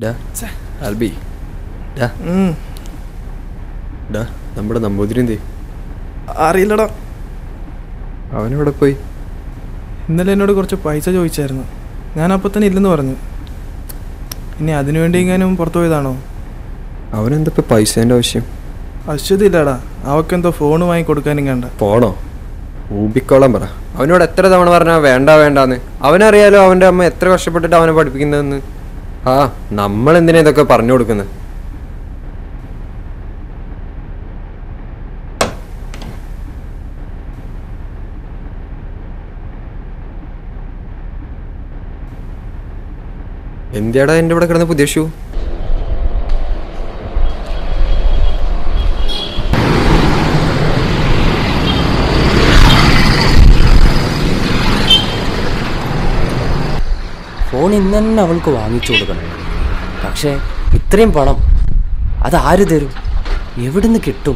ഡാ ആൽബി ഡാ ഉം, ഡാ നമ്മുടെ നമ്പൂതിരി എന്തേ അറിയില്ലടാ അവനെവിടെ പോയി ഇന്നലെ എന്നോട് കുറച്ച് പൈസ ചോദിച്ചായിരുന്നു ഞാൻ അപ്പോൾ തന്നെ ഇല്ലെന്ന് പറഞ്ഞു ഇനി അതിനുവേണ്ടി എങ്ങാനും പുറത്തു പോയതാണോ അവനെന്താ ഇപ്പം പൈസേൻ്റെ ആവശ്യം അശ്വതി ഇല്ലടാ അവക്കെന്തോ ഫോൺ വാങ്ങി കൊടുക്കാനും കണ്ട പോണോ ഊബിക്കോളം പറ അവനോട് എത്ര തവണ പറഞ്ഞാൽ വേണ്ട വേണ്ടാന്ന് അവനറിയാലോ അവൻ്റെ അമ്മ എത്ര കഷ്ടപ്പെട്ടിട്ട് അവനെ പഠിപ്പിക്കുന്നതെന്ന് ആ നമ്മൾ എന്തിനാ ഇതൊക്കെ പറഞ്ഞു കൊടുക്കുന്നത് എന്തിയാടാ എൻ്റെ ഇവിടെ കിടന്ന പുതിയ ഷൂ ഫോൺ ഇന്ന് തന്നെ അവൾക്ക് വാങ്ങിച്ചു കൊടുക്കണം പക്ഷേ ഇത്രയും പണം അത് ആര് തരും എവിടുന്ന് കിട്ടും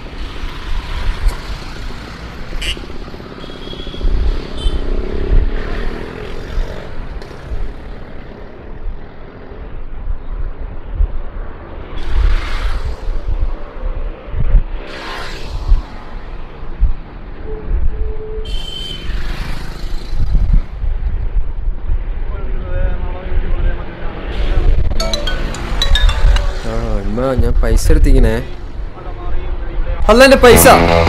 ആ അമ്മ ഞാൻ പൈസ എടുത്തിങ്ങനെ അല്ല എൻ്റെ പൈസ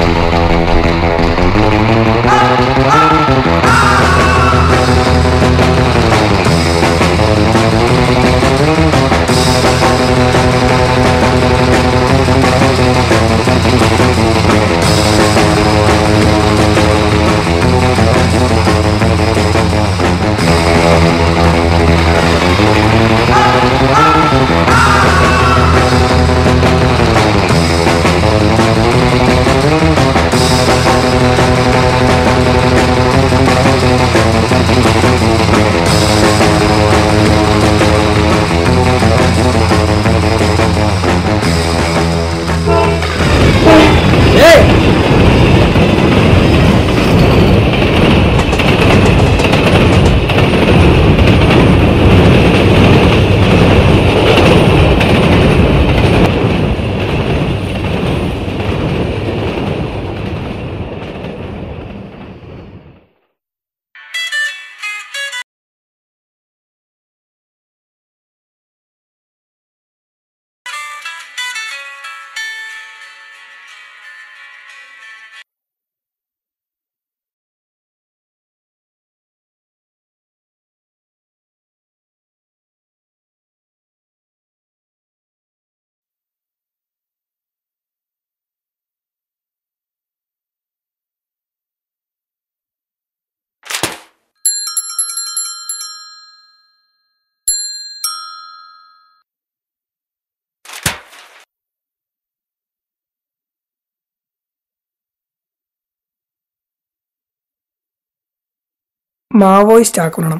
മാവോയിസ്റ്റ് ആക്രമണം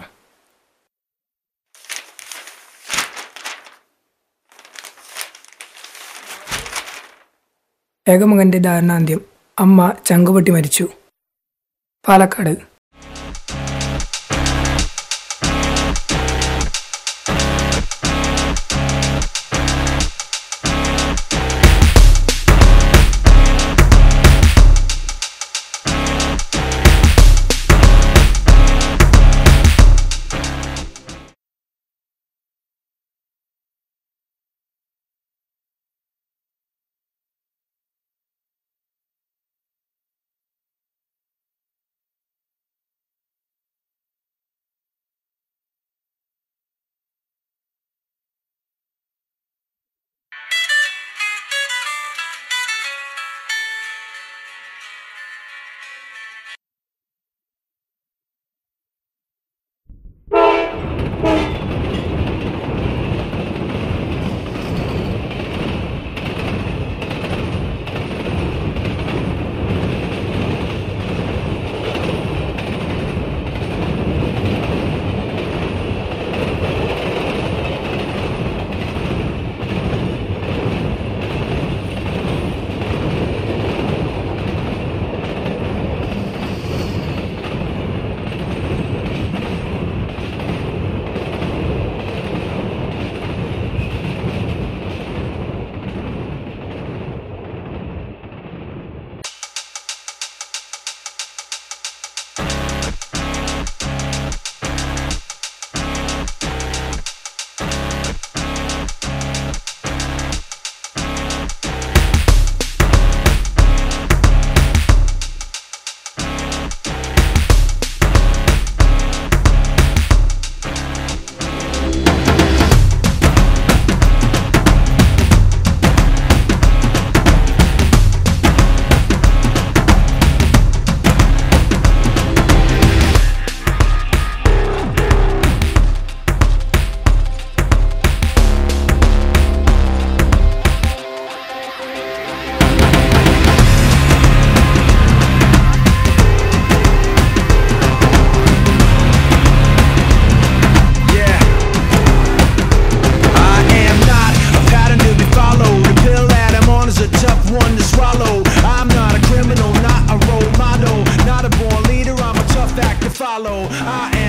ഏകമകന്റെ ദാരുണാന്ത്യം അമ്മ ചങ്കുപൊട്ടി മരിച്ചു പാലക്കാട് follow. I